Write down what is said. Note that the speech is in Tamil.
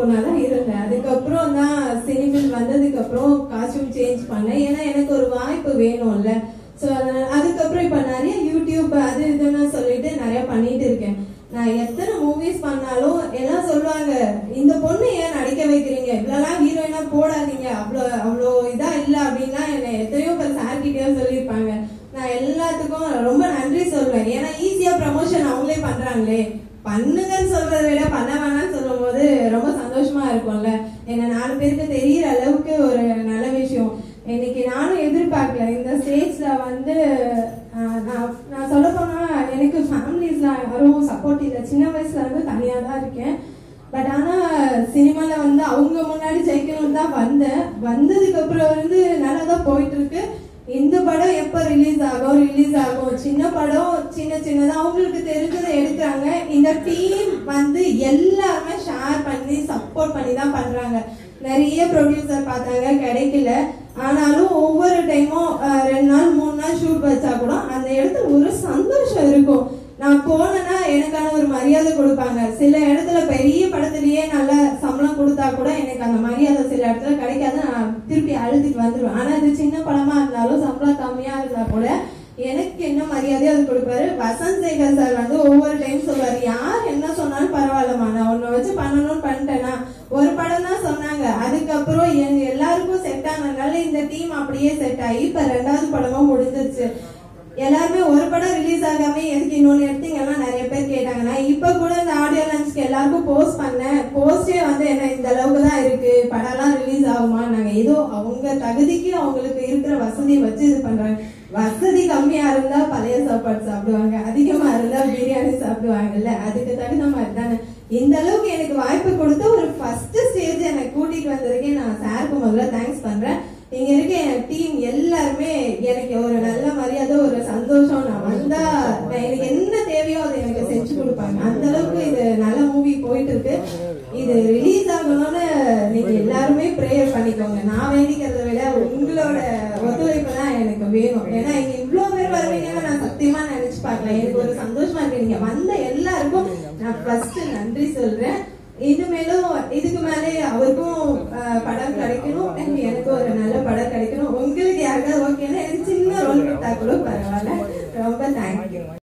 ஐகோனா தான் இருந்தேன் அதுக்கப்புறம் தான் சினிமில் வந்ததுக்கு அப்புறம் காஸ்டியூம் சேஞ்ச் பண்ணேன் ஏன்னா எனக்கு ஒரு வாய்ப்பு வேணும்ல ஸோ அதுக்கப்புறம் இப்போ நிறைய யூடியூப் அது இதுன்னு சொல்லிட்டு நிறைய பண்ணிட்டு இருக்கேன் நான் எத்தனை மூவிஸ் பண்ணாலும் எல்லாம் சொல்லுவாங்க இந்த பொண்ணு ஏன் நடிக்க வைக்கிறீங்க இவ்வளோலாம் ஹீரோயினா போடாதீங்க அவ்வளோ அவ்வளோ இதா இல்லை அப்படின்னா என்னை எத்தனையோ பேர் சார்கிட்டயோ சொல்லியிருப்பாங்க நான் எல்லாத்துக்கும் ரொம்ப நன்றி சொல்வேன் ஏன்னா ஈஸியா ப்ரமோஷன் அவங்களே பண்றாங்களே பண்ணுங்கன்னு சொல்றதை விட பண்ண வேணாம்னு சொல்லும் போது ரொம்ப சந்தோஷமா இருக்கும்ல என்ன நாலு பேருக்கு தெரியற அளவுக்கு ஒரு நல்ல விஷயம் இன்னைக்கு நானும் எதிர்பார்க்கல இந்த ஸ்டேஜ்ல வந்து ஆஹ், நான் நான் சொல்ல போனா எனக்கு ஃபேமிலிஸ்ல யாரும் சப்போர்ட் இல்லை சின்ன வயசுல இருந்து தனியா தான் இருக்கேன் பட் ஆனா சினிமால வந்து அவங்க முன்னாடி ஜெயிக்கணும்னு தான் வந்தேன் வந்ததுக்கு அப்புறம் வந்து நல்லா தான் போயிட்டு இருக்கு இந்த படம் எப்ப ரிலீஸ் ஆகும் ரிலீஸ் ஆகும் சின்ன படம் சின்ன சின்னதா அவங்களுக்கு தெரிஞ்சதை எடுக்கிறாங்க இந்த டீம் வந்து எல்லாருமே ஷேர் பண்ணி சப்போர்ட் பண்ணி தான் பண்றாங்க நிறைய ப்ரொடியூசர் பார்த்தாங்க கிடைக்கல ஆனாலும் ஒவ்வொரு டைமும் ரெண்டு நாள் மூணு நாள் ஷூட் வச்சா கூட அந்த இடத்துல ஒரு சந்தோஷம் இருக்கும் நான் போனேன்னா எனக்கான ஒரு மரியாதை கொடுப்பாங்க சில இடத்துல பெரிய படத்துலயே நல்ல சம்பளம் கொடுத்தா கூட எனக்கு அந்த மரியாதை சில இடத்துல கிடைக்காது நான் திருப்பி அழுதுட்டு வந்துடுவேன் ஆனா இது சின்ன படமா இருந்தாலும் சம்பளம் கம்மியா இருந்தா கூட எனக்கு என்ன மரியாதையோ அது கொடுப்பாரு வசந்த் சேகர் சார் வந்து ஒவ்வொரு டைம் சொல்லுவாரு யார் என்ன சொன்னாலும் பரவாயில்லம்மா நான் உன்னை வச்சு பண்ணணும்னு பண்ணிட்டேனா ஒரு படம் தான் சொன்னாங்க அதுக்கப்புறம் எங்க எல்லாருக்கும் செட் ஆனதுனால இந்த டீம் அப்படியே செட் ஆகி இப்ப ரெண்டாவது படமும் முடிஞ்சிருச்சு எல்லாருமே ஒரு படம் ரிலீஸ் ஆகாம எதுக்கு இன்னொன்னு எடுத்தீங்கன்னா நிறைய பேர் கேட்டாங்க நான் இப்ப கூட இந்த ஆடியோ லான்ச்க்கு எல்லாருக்கும் போஸ்ட் பண்ணேன் போஸ்டே வந்து என்ன இந்த அளவுக்கு தான் இருக்கு படம்லாம் ரிலீஸ் ஆகுமா நாங்க ஏதோ அவங்க தகுதிக்கு அவங்களுக்கு இருக்கிற வசதியை வச்சு இது பண்றாங்க வசதி கம்மியா இருந்தா பழைய சாப்பாடு சாப்பிடுவாங்க அதிகமா இருந்தா பிரியாணி சாப்பிடுவாங்கல்ல அதுக்கு தகுந்த மாதிரி தானே இந்த அளவுக்கு எனக்கு வாய்ப்பு கொடுத்து ஒரு ஃபர்ஸ்ட் ஸ்டேஜ் எனக்கு கூட்டிட்டு வந்ததுக்கே நான் சாருக்கு முதல்ல தேங்க்ஸ் பண்றேன் இங்க இருக்க என் டீம் எல்லாருமே எனக்கு ஒரு நல்ல மரியாதை ஒரு சந்தோஷம் நான் வந்தா நான் எனக்கு என்ன தேவையோ அதை எனக்கு செஞ்சு கொடுப்பாங்க அந்த அளவுக்கு இது நல்ல மூவி போயிட்டு இருக்கு இது ரிலீஸ் ஆகணும்னு நீங்க எல்லாருமே ப்ரேயர் பண்ணிக்கோங்க நான் வேண்டிக்கிறத விட உங்களோட ஒத்துழைப்பு தான் எனக்கு வேணும் ஏன்னா இங்க இவ்வளவு பேர் வருவீங்கன்னு நான் சத்தியமா நினைச்சு பார்க்கல எனக்கு ஒரு சந்தோஷமா இருக்கு நீங்க வந்த எல்லாருக்கும் நான் ஃபர்ஸ்ட் நன்றி சொல்றேன் இனிமேலும் இதுக்கு மேலே அவருக்கும் அஹ், படம் கிடைக்கணும் and எனக்கு ஒரு நல்ல படம் கிடைக்கணும் உங்களுக்கு யாருக்காவது ஓகேன்னா எனக்கு சின்ன ரோல் கொடுத்தா கூட பரவாயில்ல ரொம்ப தேங்க்யூ